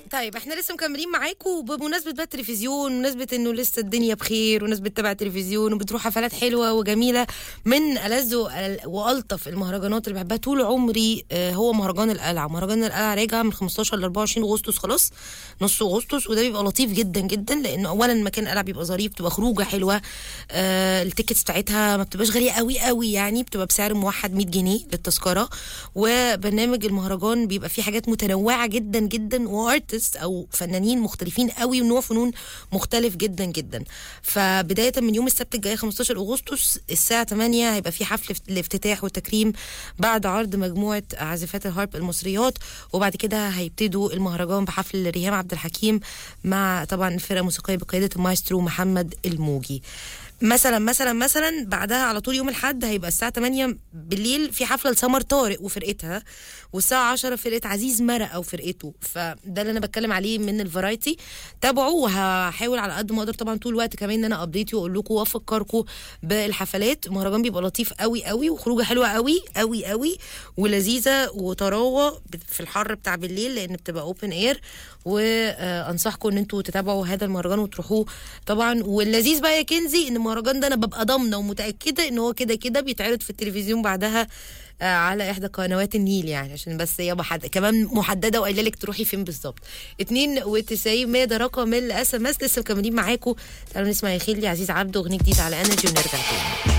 طيب احنا لسه مكملين معاكم بمناسبه بقى التلفزيون بمناسبه انه لسه الدنيا بخير وناس بتتابع التلفزيون وبتروح حفلات حلوه وجميله من ألذ وأل- والطف المهرجانات اللي بحبها طول عمري آه، هو مهرجان القلعه مهرجان القلعه راجع من 15 ل 24 اغسطس خلاص نص اغسطس وده بيبقى لطيف جدا جدا لانه اولا مكان القلعه بيبقى ظريف بتبقى خروجه حلوه آه، التيكتس بتاعتها ما بتبقاش غاليه قوي قوي يعني بتبقى بسعر موحد 100 جنيه للتذكره وبرنامج المهرجان بيبقى فيه حاجات متنوعه جدا جدا وارتست او فنانين مختلفين قوي ونوع فنون مختلف جدا جدا فبدايه من يوم السبت الجاي 15 اغسطس الساعه 8 هيبقى في حفل افت- الافتتاح والتكريم بعد عرض مجموعه عازفات الهارب المصريات وبعد كده هيبتدوا المهرجان بحفل ريهام عبد الحكيم مع طبعا الفرقه الموسيقيه بقياده المايسترو محمد الموجي مثلا مثلا مثلا بعدها على طول يوم الاحد هيبقى الساعه 8 بالليل في حفله لسمر طارق وفرقتها والساعه 10 فرقه عزيز مرق او فرقته فده اللي انا بتكلم عليه من الفرايتي تابعوا وهحاول على قد ما اقدر طبعا طول الوقت كمان ان انا ابديتي واقول لكم وافكركم بالحفلات المهرجان بيبقى لطيف قوي قوي وخروجه حلوه قوي قوي قوي ولذيذه وطراوه في الحر بتاع بالليل لان بتبقى اوبن اير وانصحكم ان انتوا تتابعوا هذا المهرجان وتروحوه طبعا واللذيذ بقى يا كنزي ان المهرجان ده انا ببقى ضامنه ومتاكده ان هو كده كده بيتعرض في التلفزيون بعدها آه، على احدى قنوات النيل يعني عشان بس هي محد... كمان محدده وقايله لك تروحي فين بالظبط 92 100 ده رقم الاس ام اس لسه مكملين معاكم تعالوا نسمع يا خيلي عزيز عبده اغنيه جديده على انرجي ونرجع تاني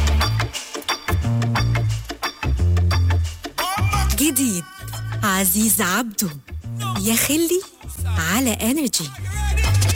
جديد عزيز عبده يا خلي على انرجي